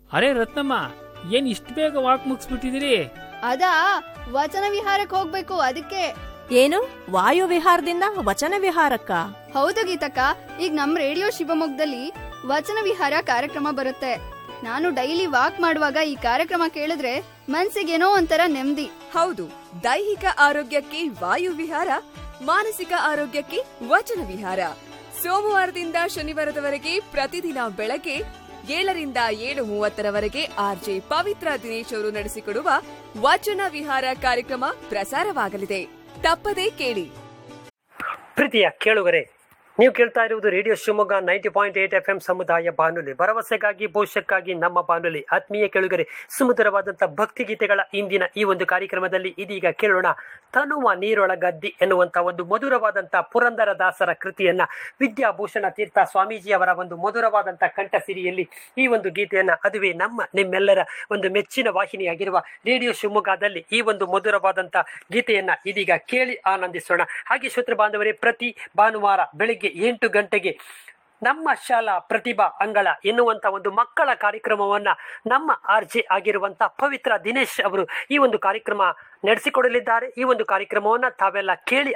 ಅರೆ ರತ್ನಮ್ಮ ಏನ್ ಇಷ್ಟು ಬೇಗ ವಾಕ್ ಮುಗಿಸ್ಬಿಟ್ಟಿದಿರಿ ಅದಾ ವಚನ ವಿಹಾರಕ್ಕೆ ಹೋಗ್ಬೇಕು ಅದಕ್ಕೆ ಏನು ವಾಯು ವಿಹಾರದಿಂದ ವಚನ ವಿಹಾರಕ್ಕ ಹೌದು ಗೀತಕ್ಕ ಈಗ ನಮ್ ರೇಡಿಯೋ ಶಿವಮೊಗ್ಗದಲ್ಲಿ ವಚನ ವಿಹಾರ ಕಾರ್ಯಕ್ರಮ ಬರುತ್ತೆ ನಾನು ಡೈಲಿ ವಾಕ್ ಮಾಡುವಾಗ ಈ ಕಾರ್ಯಕ್ರಮ ಕೇಳಿದ್ರೆ ಮನ್ಸಿಗೇನೋ ಒಂಥರ ನೆಮ್ಮದಿ ಹೌದು ದೈಹಿಕ ಆರೋಗ್ಯಕ್ಕೆ ವಾಯು ವಿಹಾರ ಮಾನಸಿಕ ಆರೋಗ್ಯಕ್ಕೆ ವಚನ ವಿಹಾರ ಸೋಮವಾರದಿಂದ ಶನಿವಾರದವರೆಗೆ ಪ್ರತಿದಿನ ಬೆಳಗ್ಗೆ ಏಳರಿಂದ ಏಳು ಮೂವತ್ತರವರೆಗೆ ಆರ್ಜೆ ಪವಿತ್ರ ದಿನೇಶ್ ಅವರು ನಡೆಸಿಕೊಡುವ ವಚನ ವಿಹಾರ ಕಾರ್ಯಕ್ರಮ ಪ್ರಸಾರವಾಗಲಿದೆ ತಪ್ಪದೇ ಕೇಳಿ ಪ್ರೀತಿಯ ಕೇಳುಗರೆ ನೀವು ಕೇಳ್ತಾ ಇರುವುದು radio Shivamogga ninety point eight F M ಸಮುದಾಯ ಬಾನುಲಿ ಭರವಸೆಗಾಗಿ ಭವಿಷ್ಯಕ್ಕಾಗಿ ನಮ್ಮ ಬಾನುಲಿ ಆತ್ಮೀಯ ಕೇಳುಗರೆ ಸುಮಧುರವಾದಂಥ ಭಕ್ತಿ ಗೀತೆಗಳ ಇಂದಿನ ಈ ಒಂದು ಕಾರ್ಯಕ್ರಮದಲ್ಲಿ ಇದೀಗ ಕೇಳೋಣ ತನುವ ನೀರೊಳಗದ್ದಿ ಎನ್ನುವಂಥ ಒಂದು ಮಧುರವಾದಂಥ ಪುರಂದರ ದಾಸರ ಕೃತಿಯನ್ನ ವಿದ್ಯಾಭೂಷಣ ತೀರ್ಥ ಸ್ವಾಮೀಜಿಯವರ ಒಂದು ಮಧುರವಾದಂಥ ಕಂಠಸಿರಿಯಲ್ಲಿ ಈ ಒಂದು ಗೀತೆಯನ್ನ ಅದುವೇ ನಮ್ಮ ನಿಮ್ಮೆಲ್ಲರ ಒಂದು ಮೆಚ್ಚಿನ ವಾಹಿನಿಯಾಗಿರುವ ರೇಡಿಯೋ ಶಿವಮೊಗ್ಗದಲ್ಲಿ ಈ ಒಂದು ಮಧುರವಾದಂಥ ಗೀತೆಯನ್ನ ಇದೀಗ ಕೇಳಿ ಆನಂದಿಸೋಣ ಹಾಗೆ ಶ್ರೋತೃ ಬಾಂಧವರೇ ಪ್ರತಿ ಭಾನುವಾರ ಬೆಳಿಗ್ಗೆ ಎಂಟು ಗಂಟೆಗೆ ನಮ್ಮ ಶಾಲಾ ಪ್ರತಿಭಾ ಅಂಗಳ ಎನ್ನುವಂತ ಒಂದು ಮಕ್ಕಳ ಕಾರ್ಯಕ್ರಮವನ್ನ ನಮ್ಮ ಆರ್ಜೆ ಆಗಿರುವಂತ ಪವಿತ್ರ ದಿನೇಶ್ ಅವರು ಈ ಒಂದು ಕಾರ್ಯಕ್ರಮ ನಡೆಸಿಕೊಡಲಿದ್ದಾರೆ ಈ ಒಂದು ಕಾರ್ಯಕ್ರಮವನ್ನ ತಾವೆಲ್ಲ ಕೇಳಿ